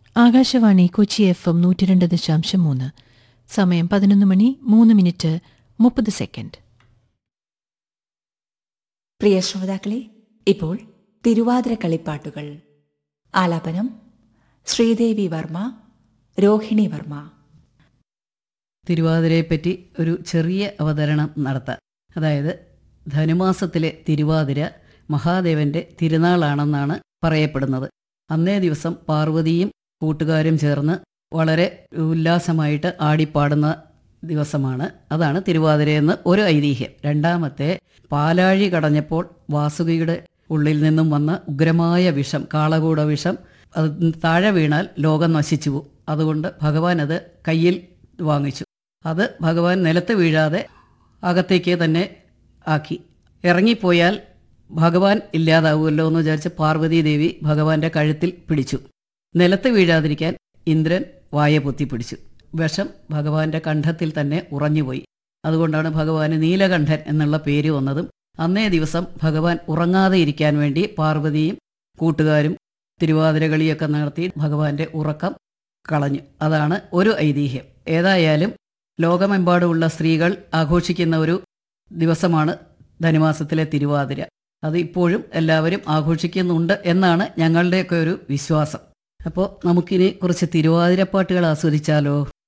Akashvani Kochi F M നൂറ്റിരണ്ട് ദശാംശം മൂന്ന് സമയം പതിനൊന്ന് മണി മൂന്ന് മിനിറ്റ് മുപ്പത് സെക്കൻഡ് പ്രിയ ശ്രോതാക്കളെ ഇപ്പോൾ തിരുവാതിര കളിപ്പാട്ടുകൾ ആലാപനം ശ്രീദേവി വർമ്മ രോഹിണി വർമ്മ തിരുവാതിരയെപ്പറ്റി ഒരു ചെറിയ അവതരണം നടത്താം അതായത് ധനുമാസത്തിലെ തിരുവാതിര മഹാദേവന്റെ തിരുനാളാണെന്നാണ് പറയപ്പെടുന്നത് അന്നേ ദിവസം പാർവതിയും കൂട്ടുകാരും ചേർന്ന് വളരെ ഉല്ലാസമായിട്ട് ആടിപ്പാടുന്ന ദിവസമാണ് അതാണ് തിരുവാതിരയെന്ന് ഒരു ഐതിഹ്യം രണ്ടാമത്തെ പാലാഴി കടഞ്ഞപ്പോൾ വാസുകിയുടെ ഉള്ളിൽ നിന്നും വന്ന ഉഗ്രമായ വിഷം കാളകൂട വിഷം അത് താഴെ വീണാൽ ലോകം നശിച്ചു പോകും അതുകൊണ്ട് ഭഗവാൻ അത് കയ്യിൽ വാങ്ങിച്ചു അത് ഭഗവാൻ നിലത്ത് വീഴാതെ അകത്തേക്ക് തന്നെ ആക്കി ഇറങ്ങിപ്പോയാൽ ഭഗവാൻ ഇല്ലാതാവുമല്ലോ എന്ന് വിചാരിച്ച് പാർവതി ദേവി ഭഗവാന്റെ കഴുത്തിൽ പിടിച്ചു നിലത്ത് വീഴാതിരിക്കാൻ ഇന്ദ്രൻ വായ പൊത്തി പിടിച്ചു വിഷം ഭഗവാന്റെ കണ്ഠത്തിൽ തന്നെ ഉറഞ്ഞുപോയി അതുകൊണ്ടാണ് ഭഗവാന് നീലകണ്ഠൻ എന്നുള്ള പേര് വന്നതും അന്നേ ദിവസം ഭഗവാൻ ഉറങ്ങാതെ ഇരിക്കാൻ വേണ്ടി പാർവതിയും കൂട്ടുകാരും തിരുവാതിരകളിയൊക്കെ നടത്തി ഭഗവാന്റെ ഉറക്കം കളഞ്ഞു അതാണ് ഒരു ഐതിഹ്യം ഏതായാലും ലോകമെമ്പാടുമുള്ള സ്ത്രീകൾ ആഘോഷിക്കുന്ന ഒരു ദിവസമാണ് ധനുമാസത്തിലെ തിരുവാതിര അത് ഇപ്പോഴും എല്ലാവരും ആഘോഷിക്കുന്നുണ്ട് എന്നാണ് ഞങ്ങളുടെയൊക്കെ ഒരു വിശ്വാസം അപ്പോൾ നമുക്കിനി കുറച്ച് തിരുവാതിരപ്പാട്ടുകൾ ആസ്വദിച്ചാലോ